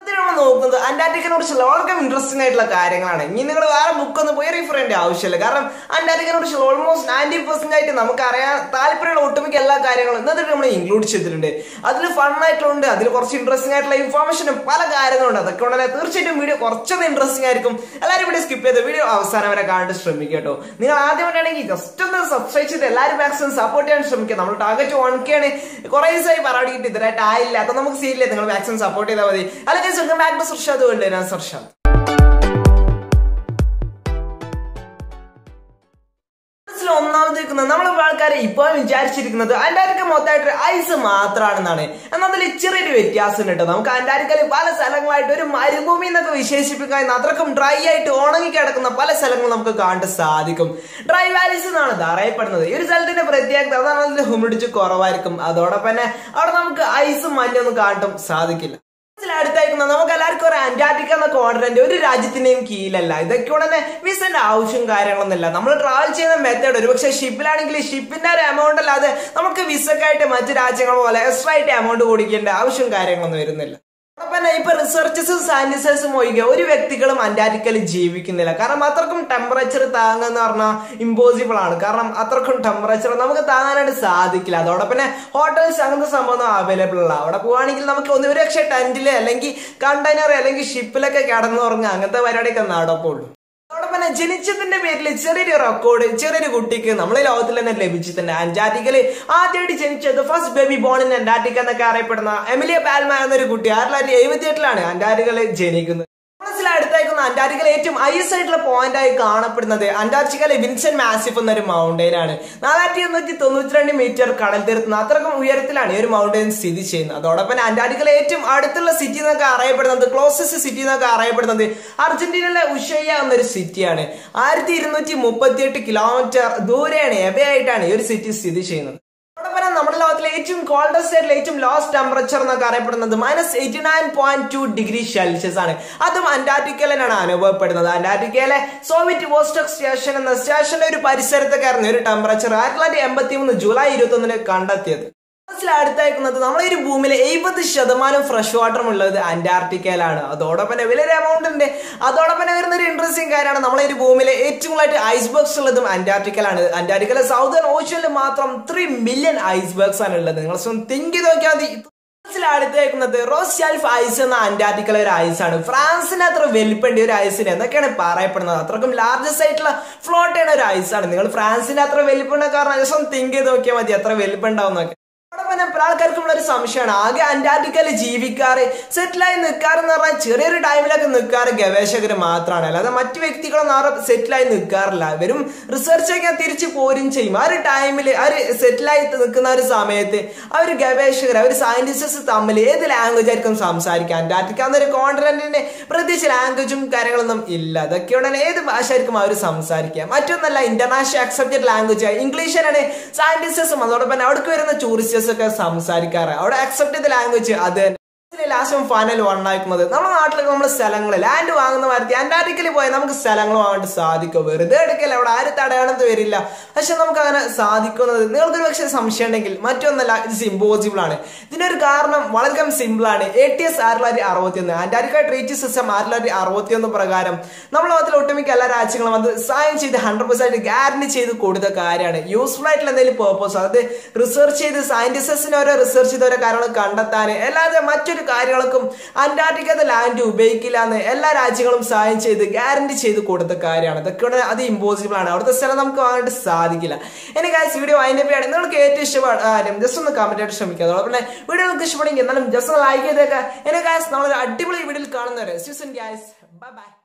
ഇതിൽ നമ്മൾ നോക്കുന്നത് അന്റാർട്ടിക്കിനെ കുറിച്ചുള്ള വളരെ ഇൻട്രസ്റ്റിംഗ് ആയിട്ടുള്ള കാര്യങ്ങളാണ് ഇനി നിങ്ങൾ വേറെ ബുക്കൊന്നും പോയി റീഫർ ചെയ്യേണ്ട ആവശ്യമില്ല കാരണം അന്റാർട്ടിക്കിനെ കുറിച്ചുള്ള ഓൾമോസ്റ്റ് നയൻറ്റി പെർസെന്റ് ആയിട്ട് നമുക്ക് അറിയാൻ താല്പര്യമുള്ള ഒട്ടുമിക്ക എല്ലാ കാര്യങ്ങളും ഇന്നത്തെ നമ്മൾ ഇൻക്ലൂഡ് ചെയ്തിട്ടുണ്ട് അതിൽ ഫൺ ആയിട്ടുണ്ട് അതിൽ കുറച്ച് ഇൻട്രസ്റ്റിംഗ് ആയിട്ടുള്ള ഇൻഫോർമേഷനും പല കാര്യങ്ങളുണ്ട് അതൊക്കെ ഉണ്ടെങ്കിൽ തീർച്ചയായിട്ടും വീഡിയോ കുറച്ചൊന്ന് ഇൻട്രസ്റ്റിംഗ് ആയിരിക്കും എല്ലാവരും വീഡിയോ സ്കിപ്പ് ചെയ്ത് വീഡിയോ അവസാനം വരെ കാണാൻ ശ്രമിക്കുക കേട്ടോ നിങ്ങൾ ആദ്യമായിട്ടാണെങ്കിൽ ജസ്റ്റ് ഒന്ന് സബ്സ്ക്രൈബ് ചെയ്ത് എല്ലാവരും മാക്സിമം സപ്പോർട്ട് ചെയ്യാൻ ശ്രമിക്കുക നമ്മൾ ടാർഗറ്റ് വൺ കെ ആണ് കുറെ ദിവസമായി പറയാടിയിട്ട് ഇതുവരായിട്ട് ആയില്ല അത് നമുക്ക് സീരിയല്ലേ നിങ്ങൾ മാക്സിമം സപ്പോർട്ട് ചെയ്താൽ മതി അല്ലെങ്കിൽ welcome back to Sarshad world ഞാൻ സർഷാദ് മനസ്സിൽ ഒന്നാമത് നിൽക്കുന്നത് നമ്മൾ ആൾക്കാർ ഇപ്പോൾ വിചാരിച്ചിരിക്കുന്നത് അന്റാർട്ടിക്ക മൊത്തമായിട്ട് ഐസ് മാത്രമാണെന്നാണ് എന്നാൽ അതിൽ ചെറിയൊരു വ്യത്യാസം ഉണ്ട് കേട്ടോ നമുക്ക് അന്റാർട്ടിക്കയിൽ പല സ്ഥലങ്ങളായിട്ട് ഒരു മരുഭൂമി എന്നൊക്കെ വിശേഷിപ്പിക്കാൻ അത്രക്കും ഡ്രൈ ആയിട്ട് ഉണങ്ങി കിടക്കുന്ന പല സ്ഥലങ്ങളും നമുക്ക് കാണാൻ സാധിക്കും ഡ്രൈ വാലീസ് എന്നാണ് ഇത് അറിയപ്പെടുന്നത് ഈ ഒരു സ്ഥലത്തിന്റെ പ്രത്യേകത അതാണ് അതിന്റെ ഹ്യൂമിഡിറ്റി കുറവായിരിക്കും അതോടൊപ്പം തന്നെ അവിടെ നമുക്ക് ഐസും മഞ്ഞൊന്നും കാണാൻ സാധിക്കില്ല അടുത്തായിരിക്കുന്ന നമുക്ക് എല്ലാവർക്കും ഒരു അന്റാർട്ടിക്ക എന്ന കോണ്ടിനെന്റ് ഒരു രാജ്യത്തിന്റെയും കീഴിലല്ല ഇതൊക്കെ ഉടനെ വിസന്റെ ആവശ്യം കാര്യങ്ങളൊന്നുമില്ല നമ്മൾ ട്രാവൽ ചെയ്യുന്ന മെത്തേഡ് ഒരു പക്ഷേ ഷിപ്പിലാണെങ്കിൽ ഷിപ്പിന്റെ ഒരു എമൗണ്ട് അല്ലാതെ നമുക്ക് വിസക്കായിട്ട് മറ്റു രാജ്യങ്ങൾ പോലെ എക്സ്ട്രാ ആയിട്ട് എമൗണ്ട് കൊടുക്കേണ്ട ആവശ്യം കാര്യങ്ങളൊന്നും വരുന്നില്ല അതോടൊപ്പം തന്നെ ഇപ്പൊ റിസർച്ചേഴ്സും സയന്റിസ്റ്റേഴ്സും ഒഴികെ ഒരു വ്യക്തികളും അന്റാർട്ടിക്കയിൽ ജീവിക്കുന്നില്ല കാരണം അത്രക്കും ടെമ്പറേച്ചർ താങ്ങുന്ന പറഞ്ഞാൽ ഇമ്പോസിബിൾ ആണ് കാരണം അത്രക്കും ടെമ്പറേച്ചർ നമുക്ക് താങ്ങാനായിട്ട് സാധിക്കില്ല അതോടൊപ്പം തന്നെ ഹോട്ടൽസ് അങ്ങനത്തെ സംഭവം അവൈലബിൾ അല്ല അവിടെ പോവാണെങ്കിൽ നമുക്ക് ഒന്ന് ഒരു പക്ഷേ ടെന്റില് അല്ലെങ്കിൽ കണ്ടെയ്നർ അല്ലെങ്കിൽ ഷിപ്പിലൊക്കെ കിടന്നുറങ്ങുക അങ്ങനത്തെ പരിപാടിയൊക്കെ നടക്കുള്ളൂ അതോടൊപ്പം തന്നെ ജനിച്ചതിന്റെ പേരിൽ ചെറിയൊരു റെക്കോർഡ് ചെറിയൊരു കുട്ടിക്ക് നമ്മളെ ലോകത്തിൽ തന്നെ ലഭിച്ചിട്ടുണ്ട് അന്റാർട്ടിക്കല് ആദ്യമായിട്ട് ജനിച്ചത് first baby born in Antarctica എന്നൊക്കെ അറിയപ്പെടുന്ന എമിലിയ പാൽമ എന്നൊരു കുട്ടി ആയിരത്തി തൊള്ളായിരത്തി എഴുപത്തി എട്ടിലാണ് അന്റാർട്ടിക്കല് ജനിക്കുന്നത് മനസ്സിൽ അടുത്തേക്കുന്ന അന്റാർട്ടിക്കയിലെ ഏറ്റവും ഹൈസ്റ്റ് ആയിട്ടുള്ള പോയിന്റ് ആയി കാണപ്പെടുന്നത് അന്റാർട്ടിക്കയിലെ വിൻസൻ മാസിഫ് എന്നൊരു മൗണ്ടെയിൻ ആണ് നാലായിരത്തി എണ്ണൂറ്റി തൊണ്ണൂറ്റി രണ്ട് മീറ്റർ കടൽ തീർത്തുന്ന അത്രക്കും ഉയരത്തിലാണ് ഈ ഒരു മൗണ്ടെയിൻ സ്ഥിതി ചെയ്യുന്നത് അതോടൊപ്പം തന്നെ അന്റാർട്ടിക്കയിലെ ഏറ്റവും അടുത്തുള്ള സിറ്റി എന്നൊക്കെ അറിയപ്പെടുന്നത് ക്ലോസസ്റ്റ് സിറ്റി എന്നൊക്കെ അറിയപ്പെടുന്നത് അർജന്റീനയിലെ ഉഷയ്യ എന്നൊരു സിറ്റിയാണ് ആയിരത്തി ഇരുന്നൂറ്റി മുപ്പത്തി എട്ട് കിലോമീറ്റർ ദൂരെയാണ് എബയായിട്ടാണ് ഈ ഒരു സിറ്റി സ്ഥിതി ചെയ്യുന്നത് അതോടൊപ്പം തന്നെ നമ്മുടെ ലോകത്തിലെ ഏറ്റവും കോൾഡസ്റ്റ് ആയിട്ടുള്ള ഏറ്റവും ലോസ്റ്റ് ടെമ്പറേച്ചർ എന്നൊക്കെ അറിയപ്പെടുന്നത് minus eighty nine point two degree Celsius ആണ് അതും അന്റാർട്ടിക്കയിലാണ് അനുഭവപ്പെടുന്നത് അന്റാർട്ടിക്കയിലെ സോവിയറ്റ് വോസ്റ്റോക്ക് സ്റ്റേഷൻ എന്ന സ്റ്റേഷന്റെ ഒരു പരിസരത്തൊക്കെ ആയിരുന്നു ഒരു ടെമ്പറേച്ചർ ആയിരത്തി തൊള്ളായിരത്തി എൺപത്തി മൂന്ന് ജൂലൈ ഇരുപത്തി ഒന്നിന് കണ്ടെത്തിയത് അടുത്തായിരിക്കുന്നത് നമ്മളെ ഒരു ഭൂമിയിലെ എഴുപത് ശതമാനം ഫ്രഷ് വാട്ടറും ഉള്ളത് അന്റാർട്ടിക്കയിലാണ് അതോടൊപ്പം തന്നെ വലിയൊരു എമൗണ്ട് ഉണ്ട് അതോടൊപ്പം തന്നെ വരുന്ന ഒരു ഇൻട്രസ്റ്റിംഗ് കാര്യമാണ് നമ്മളെ ഒരു ഭൂമിയിലെ ഏറ്റവും കൂടുതലായിട്ട് ഐസ്ബർഗ്സ് ഉള്ളതും അന്റാർട്ടിക്കയിലാണ് അന്റാർട്ടിക്കയിലെ സൗതേൺ ഓഷ്യനിൽ മാത്രം ത്രീ മില്യൺ ഐസ്ബർഗ്സ് ആണ് ഉള്ളത് നിങ്ങൾ തിങ്ക് ചെയ്ത് നോക്കിയാൽ മതി അടുത്തേക്കുന്നത് റോസ് ഷെൽഫ് ഐസ് എന്ന അന്റാർട്ടിക്കയിലെ ഒരു ഐസ് ആണ് ഫ്രാൻസിന് അത്ര വലിപ്പേണ്ട ഒരു ഐസിന് എന്നൊക്കെയാണ് പറയപ്പെടുന്നത് അത്രക്കും ലാർജസ്റ്റ് ആയിട്ടുള്ള ഫ്ലോട്ട് ചെയ്യുന്ന ഒരു ഐസ് ആണ് നിങ്ങൾ ഫ്രാൻസിന്റെ അത്ര വലിപ്പുണ്ട കാരണം ജസ്റ്റ് തിങ്ക് ചെയ്ത് നോക്കിയാൽ മതി അത്ര വലിപ്പുണ്ടാവുന്നൊക്കെ അതോടൊപ്പം പല ആൾക്കാർക്കുള്ള ഒരു സംശയമാണ് ആകെ അന്റാർട്ടിക്കയിൽ ജീവിക്കാറ് സെറ്റിലായി നിൽക്കാറെന്ന് പറഞ്ഞാൽ ചെറിയൊരു ടൈമിലൊക്കെ നിൽക്കാറ് ഗവേഷകർ മാത്രമാണ് അല്ലാതെ മറ്റു വ്യക്തികളൊന്നും ആരും സെറ്റിലായി നിൽക്കാറില്ല ഇവരും റിസർച്ച് ഒക്കെ തിരിച്ചു പോരും ചെയ്യും ആ ഒരു ടൈമിൽ ആ ഒരു സെറ്റിലായി നിൽക്കുന്ന ഒരു സമയത്ത് ആ ഒരു ഗവേഷകർ ആ ഒരു സയന്റിസ്റ്റ്സ് തമ്മിൽ ഏത് ലാംഗ്വേജ് ആയിരിക്കും സംസാരിക്കുക അന്റാർട്ടിക്ക എന്നൊരു കോണ്ടിനെന്റിന് പ്രത്യേകിച്ച് ലാംഗ്വേജും കാര്യങ്ങളൊന്നും ഇല്ല അതൊക്കെ ഉടനെ ഏത് ഭാഷ ആയിരിക്കും അവർ സംസാരിക്കുക മറ്റൊന്നല്ല ഇന്റർനാഷണൽ അക്സെപ്റ്റഡ് ലാംഗ്വേജ് ഇംഗ്ലീഷിനാണ് സയന്റിസ്റ്റ്സും അതോടൊപ്പം തന്നെ അവിടേക്ക് വരുന്ന ടൂറിസ്റ്റേഴ്സ് ഒക്കെ സംസാരിക്കാറ് അവിടെ അക്സെപ്റ്റ് ചെയ്ത ലാംഗ്വേജ് അത് തന്നെ ലാസ്റ്റും ഫൈനൽ വൺ ആക്കുന്നത് നമ്മുടെ നാട്ടിലൊക്കെ നമ്മൾ സ്ഥലങ്ങൾ ലാൻഡ് വാങ്ങുന്ന മാറ്റി അന്റാർട്ടിക്കയിൽ പോയാൽ നമുക്ക് സ്ഥലങ്ങൾ വാങ്ങാൻ സാധിക്കും വെറുതെ എടുക്കല്ല അവിടെ ആരും തടയാണെന്ന് വരില്ല പക്ഷെ നമുക്ക് അങ്ങനെ സാധിക്കുന്നത് നിങ്ങൾക്കൊരു പക്ഷേ സംശയം ഉണ്ടെങ്കിൽ മറ്റൊന്നല്ല ഇത് ഇമ്പോസിബിൾ ആണ് ഇതിനൊരു കാരണം വളരെ സിമ്പിൾ ആണ് എ ടി എസ് ആയിരത്തി തൊള്ളായിരത്തി അറുപത്തി ഒന്ന് അന്റാർട്ടിക്ക ട്രീറ്റ് സിസ്റ്റം ആയിരത്തി തൊള്ളായിരത്തി അറുപത്തി ഒന്ന് പ്രകാരം നമ്മുടെ ലോകത്തിൽ ഒട്ടുമിക്ക എല്ലാ രാജ്യങ്ങളും അത് സൈൻ ചെയ്ത് ഹൺഡ്രഡ് പെർസെന്റ് ഗ്യാരണ്ടി ചെയ്ത് കൊടുത്ത കാര്യമാണ് യൂസ്ഫുൾ ആയിട്ടുള്ള എന്തെങ്കിലും പേർപ്പസ് അതായത് റിസർച്ച് ചെയ്ത് സയന്റിസ്റ്റിന് ഓരോ റിസർച്ച് ചെയ്ത ഓരോ കാര്യങ്ങൾ കണ്ടെത്താൻ അല്ലാതെ മറ്റൊരു കാര്യങ്ങൾക്കും അന്റാർട്ടിക്കത്തെ ലാൻഡ് ഉപയോഗിക്കില്ല എന്ന് എല്ലാ രാജ്യങ്ങളും സഹായം ചെയ്ത് ഗ്യാരണ്ടി ചെയ്ത് കൊടുത്ത കാര്യമാണ് ഇതൊക്കെ അത് ഇമ്പോസിബിൾ ആണ് അവിടുത്തെ സ്ഥലം നമുക്ക് വാങ്ങാനായിട്ട് സാധിക്കില്ല എനിക്ക് ഗായ്സ് വീഡിയോ അതിന്റെ പേരാണ് നിങ്ങൾക്ക് ഏറ്റവും ഇഷ്ടപ്പെട്ട ജസ്റ്റ് ഒന്ന് കമന്റ് ആയിട്ട് ശ്രമിക്കുക അതോടൊപ്പം തന്നെ വീഡിയോ നിങ്ങൾക്ക് ഇഷ്ടപ്പെടുമെങ്കിൽ എന്നാലും ജസ്റ്റ് ഒന്ന് ലൈക്ക് ചെയ്തേക്കാം എനിക്ക് ഗായ്സ് നമ്മളൊരു അടിപൊളി വീഡിയോയിൽ കാണുന്നവരെ ഗായ്സ് ബൈ ബൈ